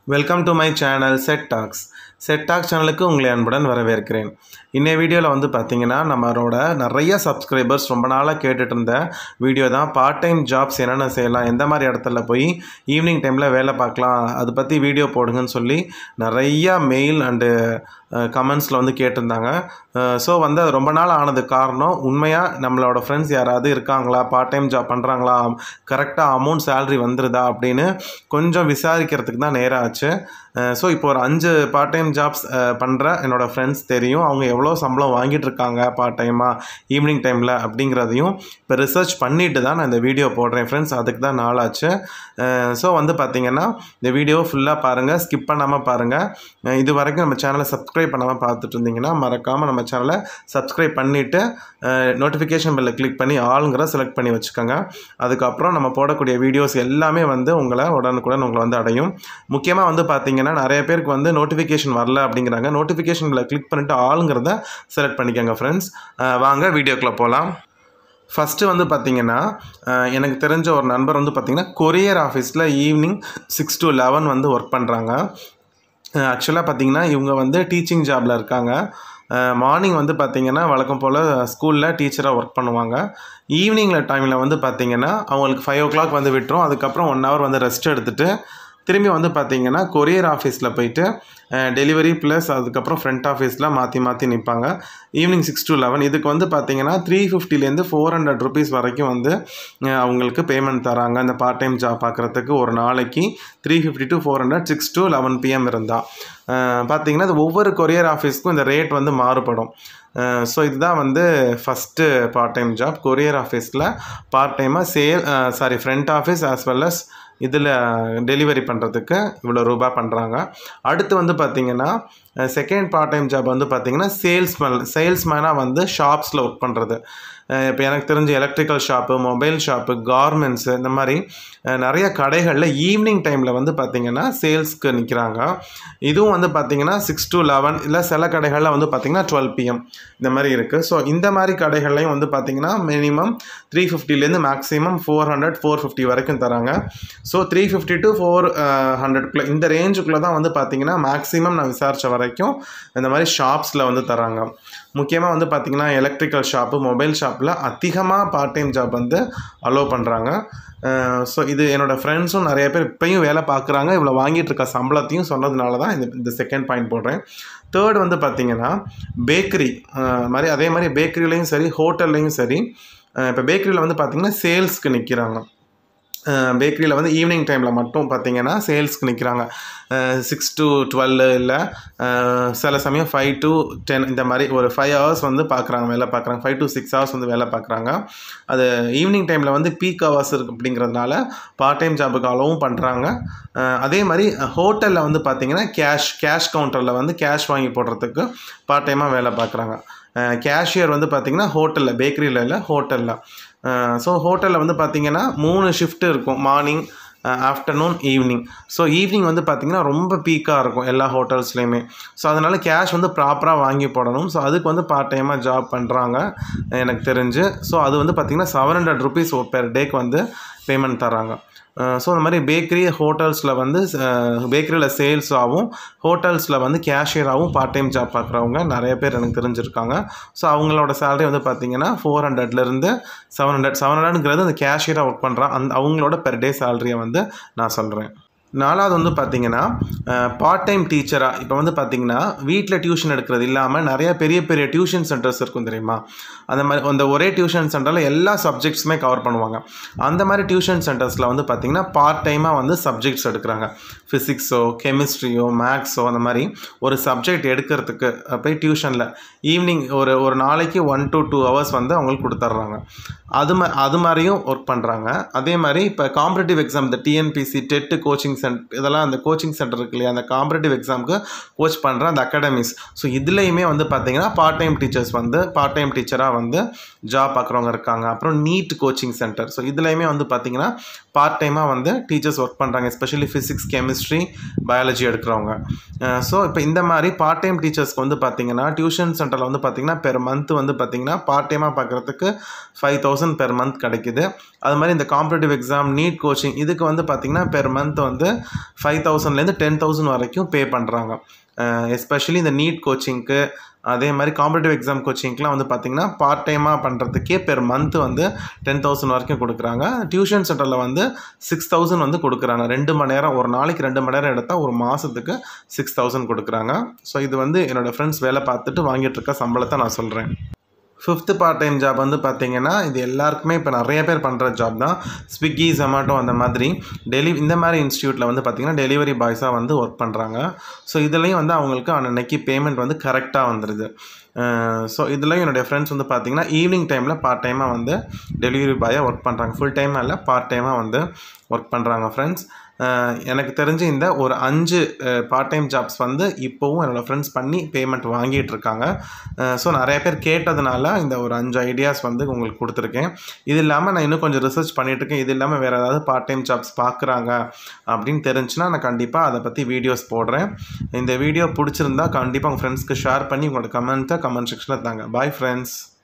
welcome to my channel set talks set talks சேனலுக்கு உங்களை அன்புடன் வரவேற்கிறேன் இன்னைய வீடியோவில் வந்து பார்த்தீங்கன்னா நம்மளோட நிறைய சப்ஸ்கிரைபர்ஸ் ரொம்ப நாளாக கேட்டுட்டு இருந்த வீடியோ தான் பார்ட் டைம் ஜாப்ஸ் என்னென்ன செய்யலாம் எந்த மாதிரி இடத்துல போய் ஈவினிங் டைமில் வேலை பார்க்கலாம் அதை பற்றி வீடியோ போடுங்கன்னு சொல்லி நிறையா மெயில் அண்டு கமெண்ட்ஸில் வந்து கேட்டிருந்தாங்க ஸோ வந்து அது ரொம்ப நாள் ஆனது காரணம் உண்மையாக நம்மளோட ஃப்ரெண்ட்ஸ் யாராவது இருக்காங்களா பார்ட் டைம் ஜாப் பண்ணுறாங்களா கரெக்டாக அமௌண்ட் சேலரி வந்துருதா அப்படின்னு கொஞ்சம் விசாரிக்கிறதுக்கு தான் நேரம் ஆச்சு ஸோ இப்போ ஒரு அஞ்சு பார்ட் டைம் ஜாப்ஸ் பண்ணுற என்னோடய ஃப்ரெண்ட்ஸ் தெரியும் அவங்க எவ்வளோ சம்பளம் வாங்கிட்டு இருக்காங்க பார்ட் டைமாக ஈவினிங் டைமில் அப்படிங்கிறதையும் இப்போ ரிசர்ச் பண்ணிட்டு தான் நான் இந்த வீடியோ போடுறேன் ஃப்ரெண்ட்ஸ் அதுக்கு தான் நாளாச்சு ஸோ வந்து பார்த்தீங்கன்னா இந்த வீடியோ ஃபுல்லாக பாருங்கள் ஸ்கிப் பண்ணாமல் பாருங்கள் இது வரைக்கும் நம்ம சேனலை சப்ஸ்கிரைப் பண்ணாமல் பார்த்துட்டு இருந்தீங்கன்னா மறக்காமல் நம்ம சேனலை சப்ஸ்கிரைப் பண்ணிவிட்டு நோட்டிஃபிகேஷன் பெல்லை கிளிக் பண்ணி ஆளுங்கிற செலக்ட் பண்ணி வச்சுக்கோங்க அதுக்கப்புறம் நம்ம போடக்கூடிய வீடியோஸ் எல்லாமே வந்து உங்களை உடனுக்குடன் உங்களை வந்து அடையும் முக்கியமாக வந்து பார்த்தீங்கன்னா நிறைய பேருக்கு வந்து நோட்டிஃபிகேஷன் வரல அப்படிங்கிறாங்க நோட்டிஃபிகேஷன் பெல்லை கிளிக் பண்ணிவிட்டு ஆளுங்கிறத செலக்ட் பண்ணிக்கோங்க ஃப்ரெண்ட்ஸ் வாங்க வீடியோக்குள்ளே போகலாம் ஃபஸ்ட்டு வந்து பார்த்திங்கன்னா எனக்கு தெரிஞ்ச ஒரு நண்பர் வந்து பார்த்திங்கன்னா கொரியர் ஆஃபீஸில் ஈவினிங் சிக்ஸ் டு லெவன் வந்து ஒர்க் பண்ணுறாங்க ஆக்சுவலாக பார்த்திங்கன்னா இவங்க வந்து டீச்சிங் ஜாபில் இருக்காங்க மார்னிங் வந்து பார்த்திங்கன்னா வழக்கம் போல் ஸ்கூலில் டீச்சராக ஒர்க் பண்ணுவாங்க ஈவினிங்கில் டைமில் வந்து பார்த்திங்கன்னா அவங்களுக்கு ஃபைவ் ஓ கிளாக் வந்து விட்டுரும் அதுக்கப்புறம் ஒன் ஹவர் வந்து ரெஸ்ட் எடுத்துகிட்டு திரும்பி வந்து பார்த்தீங்கன்னா கொரியர் ஆஃபீஸில் போயிட்டு டெலிவரி ப்ளஸ் அதுக்கப்புறம் ஃப்ரண்ட் ஆஃபீஸில் மாற்றி மாற்றி நிற்பாங்க ஈவினிங் சிக்ஸ் டு லெவன் இதுக்கு வந்து பார்த்தீங்கன்னா த்ரீ ஃபிஃப்டிலேருந்து ஃபோர் ஹண்ட்ரட் ருபீஸ் வரைக்கும் வந்து அவங்களுக்கு பேமெண்ட் தராங்க இந்த பார்ட் டைம் ஜாப் பார்க்குறதுக்கு ஒரு நாளைக்கு three fifty to four hundred six to eleven PM இருந்தால் பார்த்தீங்கன்னா இது ஒவ்வொரு கொரியர் ஆஃபீஸ்க்கும் இந்த ரேட் வந்து மாறுபடும் ஸோ இதுதான் வந்து first part time job courier ஆஃபீஸில் பார்ட் டைமாக சேல் sorry front office as well as இதில் டெலிவரி பண்ணுறதுக்கு இவ்வளோ ரூபா பண்ணுறாங்க அடுத்து வந்து பார்த்திங்கன்னா செகண்ட் பார்ட் டைம் ஜாப் வந்து பார்த்திங்கன்னா சேல்ஸ்மேன் சேல்ஸ்மேனாக வந்து ஷாப்ஸில் ஒர்க் பண்ணுறது இப்போ எனக்கு தெரிஞ்ச electrical shop mobile shop garments இந்த மாதிரி நிறைய கடைகளில் ஈவினிங் டைமில் வந்து பார்த்திங்கன்னா சேல்ஸ்க்கு நிற்கிறாங்க இதுவும் வந்து பார்த்திங்கன்னா சிக்ஸ் டு லெவன் இல்லை சில கடைகளில் வந்து பார்த்திங்கன்னா டுவெல் பிஎம் இந்த மாதிரி இருக்குது ஸோ இந்த மாதிரி கடைகள்லையும் வந்து பார்த்திங்கன்னா மினிமம் த்ரீ ஃபிஃப்டிலேருந்து maximum four hundred four fifty வரைக்கும் தராங்க so three fifty to four ஹண்ட்ரட்குள்ளே இந்த ரேஞ்சுக்குள்ளே தான் வந்து பார்த்திங்கன்னா மேக்ஸிமம் நான் விசாரித்த வரைக்கும் இந்த மாதிரி ஷாப்ஸில் வந்து தராங்க முக்கியமாக வந்து பார்த்திங்கன்னா எலக்ட்ரிக்கல் ஷாப்பு மொபைல் ஷாப்பில் அதிகமாக பார்ட் டைம் ஜாப் வந்து அலோவ் பண்ணுறாங்க ஸோ இது என்னோடய ஃப்ரெண்ட்ஸும் நிறைய பேர் இப்போயும் வேலை பார்க்குறாங்க இவ்வளோ வாங்கிட்டு இருக்க சம்பளத்தையும் சொன்னதுனால தான் இந்த இந்த செகண்ட் பாயிண்ட் போடுறேன் தேர்ட் வந்து பார்த்திங்கன்னா பேக்கரி மாதிரி அதே மாதிரி பேக்கரிலையும் சரி ஹோட்டல்லையும் சரி இப்போ பேக்கரியில் வந்து பார்த்திங்கன்னா சேல்ஸ்க்கு நிற்கிறாங்க பேக்கரியில் வந்து ஈவினிங் டைமில் மட்டும் பார்த்தீங்கன்னா சேல்ஸ்க்கு நிற்கிறாங்க சிக்ஸ் டு டுவெல் இல்லை சில சமயம் ஃபைவ் டு டென் இந்த மாதிரி ஒரு ஃபைவ் ஹவர்ஸ் வந்து பார்க்குறாங்க வேலை பார்க்குறாங்க ஃபைவ் டு சிக்ஸ் ஹவர்ஸ் வந்து வேலை பார்க்குறாங்க அது ஈவினிங் டைமில் வந்து பீக் ஹவர்ஸ் இருக்குது அப்படிங்கிறதுனால பார்ட் டைம் ஜாபுக்கு அளவும் பண்ணுறாங்க அதே மாதிரி ஹோட்டலில் வந்து பார்த்திங்கன்னா கேஷ் கேஷ் கவுண்டரில் வந்து கேஷ் வாங்கி போடுறதுக்கு பார்ட் டைமாக வேலை பார்க்குறாங்க கேஷியர் வந்து பார்த்திங்கன்னா ஹோட்டலில் பேக்கரியில் இல்லை ஹோட்டலில் ஸோ ஹோட்டலில் வந்து பார்த்திங்கன்னா மூணு ஷிஃப்ட்டு இருக்கும் morning afternoon evening so evening வந்து பார்த்திங்கன்னா ரொம்ப பீக்காக இருக்கும் எல்லா ஹோட்டல்ஸ்லேயுமே ஸோ அதனால் கேஷ் வந்து ப்ராப்பராக வாங்கி போடணும் ஸோ அதுக்கு வந்து பார்ட் டைமாக ஜாப் பண்ணுறாங்க எனக்கு தெரிஞ்சு ஸோ அது வந்து பார்த்திங்கன்னா செவன் ஹண்ட்ரட் ருபீஸ் பெர் டேக்கு வந்து பேமெண்ட் தராங்க ஸோ இந்த மாதிரி பேக்கரி ஹோட்டல்ஸில் வந்து பேக்கரியில் சேல்ஸாகவும் ஹோட்டல்ஸில் வந்து கேஷியராகவும் பார்ட் டைம் ஜாப் பார்க்குறவங்க நிறைய பேர் எனக்கு தெரிஞ்சிருக்காங்க ஸோ அவங்களோட சேலரி வந்து பார்த்திங்கன்னா ஃபோர் ஹண்ட்ரட்லேருந்து செவன் ஹண்ட்ரட் செவன் ஹண்ட்ரட்ங்கிறது அந்த கேஷியராக ஒர்க் பண்ணுறான் அந்த அவங்களோட பெர் டே சேலரியை வந்து நான் சொல்கிறேன் நாலாவது வந்து பார்த்திங்கன்னா பார்ட் டைம் டீச்சராக இப்போ வந்து பார்த்திங்கன்னா வீட்டில் டியூஷன் எடுக்கிறது இல்லாமல் நிறைய பெரிய பெரிய டியூஷன் சென்டர்ஸ் இருக்கும் தெரியுமா அந்த மாதிரி அந்த ஒரே டியூஷன் சென்டரில் எல்லா சப்ஜெக்ட்ஸுமே கவர் பண்ணுவாங்க அந்த மாதிரி டியூஷன் சென்டர்ஸில் வந்து பார்த்திங்கன்னா பார்ட் டைமாக வந்து சப்ஜெக்ட்ஸ் எடுக்கிறாங்க ஃபிசிக்ஸோ கெமிஸ்ட்ரியோ மேக்ஸோ அந்த மாதிரி ஒரு சப்ஜெக்ட் எடுக்கிறதுக்கு போய் டியூஷனில் ஈவினிங் ஒரு ஒரு நாளைக்கு ஒன் டு டூ ஹவர்ஸ் வந்து அவங்களுக்கு கொடுத்துட்றாங்க அது மா அது மாதிரியும் ஒர்க் பண்ணுறாங்க அதே மாதிரி இப்போ காம்படிட்டிவ் எக்ஸாம் இந்த டிஎன்பிசி டெட்டு கோச்சிங் சென்ட் இதெல்லாம் அந்த கோச்சிங் சென்டர் இருக்கு இல்லையா அந்த காம்படிட்டிவ் எக்ஸாமுக்கு கோச் பண்ணுற அந்த அகாடமிஸ் ஸோ இதுலேயுமே வந்து பார்த்தீங்கன்னா பார்ட் டைம் டீச்சர்ஸ் வந்து பார்ட் டைம் டீச்சராக வந்து ஜாப் பார்க்குறவங்க இருக்காங்க அப்புறம் நீட் கோச்சிங் சென்டர் ஸோ இதுலேயுமே வந்து பார்த்தீங்கன்னா பார்ட் டைமாக வந்து டீச்சர்ஸ் ஒர்க் பண்ணுறாங்க எஸ்பெஷலி ஃபிசிக்ஸ் கெமிஸ்ட்ரி பயாலஜி எடுக்கிறவங்க ஸோ இப்போ இந்த மாதிரி பார்ட் டைம் டீச்சர்ஸ்க்கு வந்து பார்த்தீங்கன்னா டியூஷன் சென்டரில் வந்து பார்த்தீங்கன்னா பெர் மந்த் வந்து பார்த்தீங்கன்னா பார்ட் டைமாக பார்க்குறதுக்கு ஃபைவ் தௌசண்ட் பெர் மந்த் கிடைக்குது அது மாதிரி இந்த காம்படிட்டிவ் எக்ஸாம் நீட் கோச்சிங் இதுக்கு வந்து பார்த்தீங்கன்னா பெர் மந்த் வந்து வந்து ஃபைவ் தௌசண்ட்லேருந்து டென் தௌசண்ட் வரைக்கும் பே பண்ணுறாங்க எஸ்பெஷலி இந்த நீட் கோச்சிங்க்கு அதே மாதிரி காம்படிட்டிவ் எக்ஸாம் கோச்சிங்க்குலாம் வந்து பார்த்திங்கன்னா பார்ட் டைமாக பண்ணுறதுக்கே பெர் மந்த் வந்து டென் தௌசண்ட் வரைக்கும் கொடுக்குறாங்க டியூஷன் சென்டரில் வந்து சிக்ஸ் தௌசண்ட் வந்து கொடுக்குறாங்க ரெண்டு மணி நேரம் ஒரு நாளைக்கு ரெண்டு மணி நேரம் எடுத்தால் ஒரு மாதத்துக்கு சிக்ஸ் தௌசண்ட் கொடுக்குறாங்க ஸோ இது வந்து என்னோடய ஃப்ரெண்ட்ஸ் வேலை பார்த்துட்டு வாங்கிட்டு இருக்க சம்பளத்தை நான் சொல்கிறேன் ஃபிஃப்த்து பார்ட் டைம் ஜாப் வந்து பார்த்தீங்கன்னா இது எல்லாருக்குமே இப்போ நிறைய பேர் பண்ணுற ஜாப் தான் ஸ்விக்கி ஜொமேட்டோ அந்த மாதிரி டெலி இந்த மாதிரி இன்ஸ்டியூட்டில் வந்து பார்த்திங்கன்னா டெலிவரி பாய்ஸாக வந்து ஒர்க் பண்ணுறாங்க ஸோ இதுலேயும் வந்து அவங்களுக்கு அன்னன்னைக்கு பேமெண்ட் வந்து கரெக்டாக வந்துடுது ஸோ இதுலேயும் என்னுடைய ஃப்ரெண்ட்ஸ் வந்து பார்த்திங்கன்னா ஈவினிங் டைமில் பார்ட் டைமாக வந்து டெலிவரி பாயாக ஒர்க் பண்ணுறாங்க ஃபுல் டைமாக இல்லை பார்ட் டைமாக வந்து ஒர்க் பண்ணுறாங்க ஃப்ரெண்ட்ஸ் எனக்கு தெரிஞ்சு இந்த ஒரு அஞ்சு பார்ட் டைம் ஜாப்ஸ் வந்து இப்போவும் என்னோடய ஃப்ரெண்ட்ஸ் பண்ணி பேமெண்ட் வாங்கிட்டு இருக்காங்க ஸோ நிறைய பேர் கேட்டதுனால இந்த ஒரு அஞ்சு ஐடியாஸ் வந்து உங்களுக்கு கொடுத்துருக்கேன் இது இல்லாமல் நான் இன்னும் கொஞ்சம் ரிசர்ச் பண்ணிட்டு இருக்கேன் இது இல்லாமல் வேறு ஏதாவது பார்ட் டைம் ஜாப்ஸ் பார்க்குறாங்க அப்படின்னு தெரிஞ்சுன்னா நான் கண்டிப்பாக அதை பற்றி வீடியோஸ் போடுறேன் இந்த வீடியோ பிடிச்சிருந்தா கண்டிப்பாக உங்கள் ஃப்ரெண்ட்ஸ்க்கு ஷேர் பண்ணி உங்களோட கமெண்ட்டை கமெண்ட் செக்ஷனில் தாங்க பாய் ஃப்ரெண்ட்ஸ்